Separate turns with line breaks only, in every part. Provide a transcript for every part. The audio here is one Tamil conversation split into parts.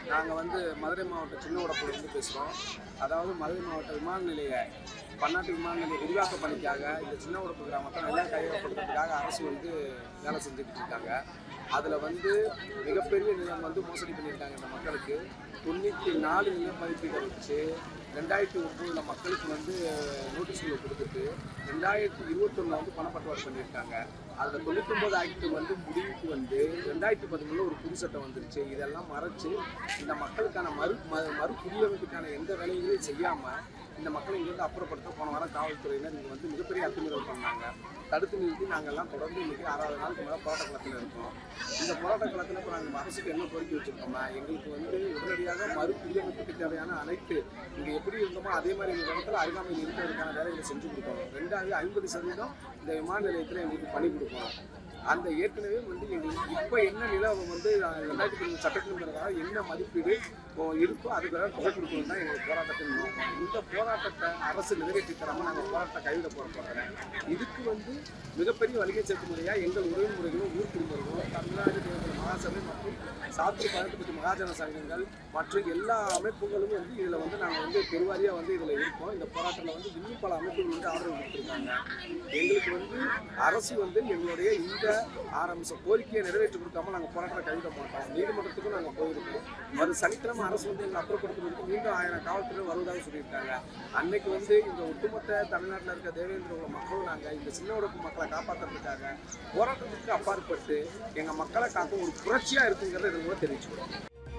நாங்கள் வந்து மதுரை மாவட்டம் சின்ன உடப்புலேருந்து பேசுகிறோம் அதாவது மதுரை மாவட்ட விமான நிலைய பன்னாட்டு விமான நிலைய விரிவாக்க பணிக்காக இந்த சின்ன உடப்பு கிராமத்தை நல்லா கையகப்படுத்துறதுக்காக அரசு வந்து வேலை செஞ்சுக்கிட்டு இருக்காங்க அதில் வந்து மிகப்பெரிய நிலம் வந்து மோசடி பண்ணியிருக்காங்க இந்த மக்களுக்கு தொண்ணூற்றி நாலு நில மதிப்பீடை வச்சு ரெண்டாயிரத்தி ஒம்போதில் மக்களுக்கு வந்து நோட்டீஸ்களை கொடுத்துட்டு ரெண்டாயிரத்தி இருபத்தொன்னில் வந்து பணப்பட்டுவாடு பண்ணியிருக்காங்க அதில் தொண்ணூத்தொம்பது ஆக்ட் வந்து முடிவுக்கு வந்து ரெண்டாயிரத்தி பதிமூணில் ஒரு புது சட்டம் வந்துருச்சு இதெல்லாம் மறைச்சு இந்த மக்களுக்கான மறு மறு மறு குடியமைப்புக்கான எந்த வேலைகளையும் செய்யாமல் இந்த மக்களை இங்கேருந்து அப்புறப்படுத்த போன வாரம் காவல்துறையினர் இங்கே வந்து மிகப்பெரிய அத்துமீறல் பண்ணாங்க தடுத்து நிறுத்தி நாங்கள் எல்லாம் தொடர்ந்து இன்னைக்கு ஆறாவது நாளுக்கு மேலே போராட்ட களத்தில் இருக்கோம் இந்த போராட்ட களத்தில் இப்போ நாங்கள் அரசுக்கு என்ன கோரிக்கை வச்சுருக்கோம்னா எங்களுக்கு வந்து உடனடியாக மறு குடியமைப்புக்கு தேவையான அனைத்து இங்கே எப்படி இருந்தோமோ அதே மாதிரி இந்த இடத்துல அருகாமையில் இருக்கிறதுக்கான வேலைகளை செஞ்சு கொடுக்கணும் ரெண்டாவது ஐம்பது சதவீதம் இந்த விமான நிலையத்தில் எங்களுக்கு பணி கொடுக்கணும் அந்த ஏற்கனவே வந்து எங்களுக்கு இப்போ என்ன நிலவரம் வந்து அஹ், ரெண்டாயிரத்தி பதினஞ்சு சட்டத்தின் பிரகாரம் என்ன மதிப்பீடு இப்போ இருக்கோ அதுக்கு வேற தொகை கொடுக்கணும் தான் எங்களுக்கு போராட்டத்தின் நோக்கம் இந்த போராட்டத்தை அரசு நிறைவேற்றி தராமல் நாங்கள் போராட்டத்தை கைவிட போற போகிறேன் இதுக்கு வந்து மிகப்பெரிய வணிக சேர்ப்பு முறையாக எங்கள் உறவுமுறைகளும் ஊர் குடிமர்களும் தமிழ்நாடு தேர்தல் மகாசபை மற்றும் சாத்தூர் பதினெட்டு மகாஜன சங்கங்கள் மற்றும் எல்லா அமைப்புகளும் வந்து இதில் வந்து நாங்கள் வந்து பெருவாரியாக வந்து இதில் இருக்கோம் இந்த போராட்டத்தில் வந்து இன்னும் பல அமைப்புகள் வந்து ஆதரவு கொடுத்துருக்காங்க எங்களுக்கு வந்து அரசு வந்து எங்களுடைய இந்த ஆரம்பிச்ச கோரிக்கையை நிறைவேற்றி கொடுக்காம நாங்கள் போராட்டத்தை கைவிட மாட்டோம் நீதிமன்றத்துக்கும் நாங்கள் போயிருக்கோம் வரும் சனிக்கிழமை அரசு வந்து எங்களை அப்புறப்படுத்துறதுக்கு மீண்டும் ஆயிரம் காவல்துறை வருவதாக சொல்லியிருக்காங்க அன்னைக்கு வந்து இந்த ஒட்டுமொத்த தமிழ்நாட்டில் இருக்க தேவேந்திர உள்ள மக்களும் நாங்கள் இந்த சின்ன உடம்பு மக்களை காப்பாற்றுறதுக்காக போராட்டத்துக்கு அப்பாற்பட்டு எங்கள் மக்களை காக்க ஒரு புரட்சியாக இருக்குங்கிறத இதை மூலம் தெரிவிச்சுக்கிறோம்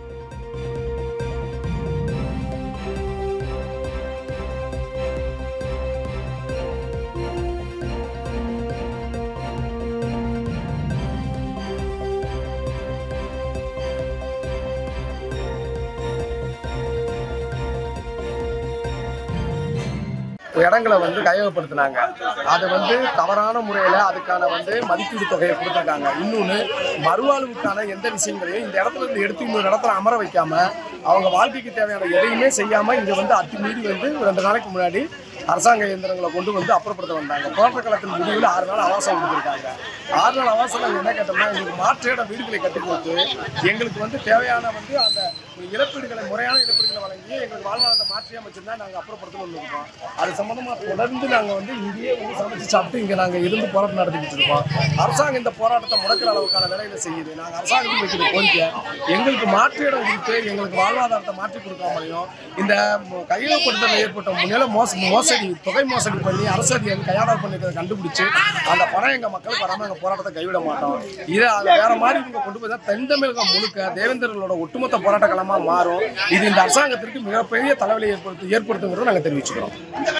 இடங்களை வந்து கையகப்படுத்தினாங்க அது வந்து தவறான முறையில் அதுக்கான வந்து மதிப்பீடு தொகையை கொடுத்துருக்காங்க இன்னொன்று மறுவாழ்வுக்கான எந்த விஷயங்களையும் இந்த இடத்துல இருந்து எடுத்து இன்னொரு இடத்துல அமர வைக்காம அவங்க வாழ்க்கைக்கு தேவையான எதையுமே செய்யாமல் இங்கே வந்து அத்துமீறி வந்து ரெண்டு நாளைக்கு முன்னாடி அரசாங்க இயந்திரங்களை கொண்டு வந்து அப்புறப்படுத்த வந்தாங்க போராட்ட காலத்தின் முடிவில் ஆறு நாள் அவகாசம் கொடுத்துருக்காங்க ஆறு நாள் அவகாசம் நாங்கள் என்ன கேட்டோம்னா எங்களுக்கு மாற்று வீடுகளை கட்டி கொடுத்து எங்களுக்கு வந்து தேவையான வந்து அந்த இழப்பீடுகளை முறையான இழப்பீடுகளை வழங்கி எங்களுக்கு வாழ்வாதாரத்தை மாற்றி அமைச்சிருந்தா நாங்கள் அப்புறப்படுத்தணும்னு இருக்கோம் அது சம்மந்தமாக தொடர்ந்து நாங்கள் வந்து இங்கேயே வந்து சமைச்சு சாப்பிட்டு இங்கே நாங்கள் இருந்து போராட்டம் நடத்திக்கிட்டு இருக்கோம் அரசாங்கம் இந்த போராட்டத்தை முடக்கிற அளவுக்கான வேலைகளை செய்யுது நாங்கள் அரசாங்கத்துக்கு வைக்கிற கோரிக்கை எங்களுக்கு மாற்று இடம் கொடுத்து எங்களுக்கு வாழ்வாதாரத்தை மாற்றி கொடுக்காமலையும் இந்த ம- கையகப்படுத்தல ஏற்பட்ட நில மோச மோசடி தொகை மோசடி பண்ணி அரசு அதிகாரி கையாடல் பண்ணிக்கிறத கண்டுபிடிச்சு அந்த பணம் எங்கள் மக்களுக்கு வராமல் எங்கள் போராட்டத்தை கைவிட மாட்டோம் இதை அதை வேற மாதிரி இவங்க கொண்டு போய் தான் தென் தமிழகம் முழுக்க தேவேந்திரர்களோட ஒட்டுமொத்த போராட்ட களமாக மாறும் இது இந்த அரசாங்கத்திற்கு மிகப்பெரிய தலைவலி ஏற்படுத்து ஏற்படுத்துங்கிறத நாங்கள் தெரிவிச்சுக்கிறோம்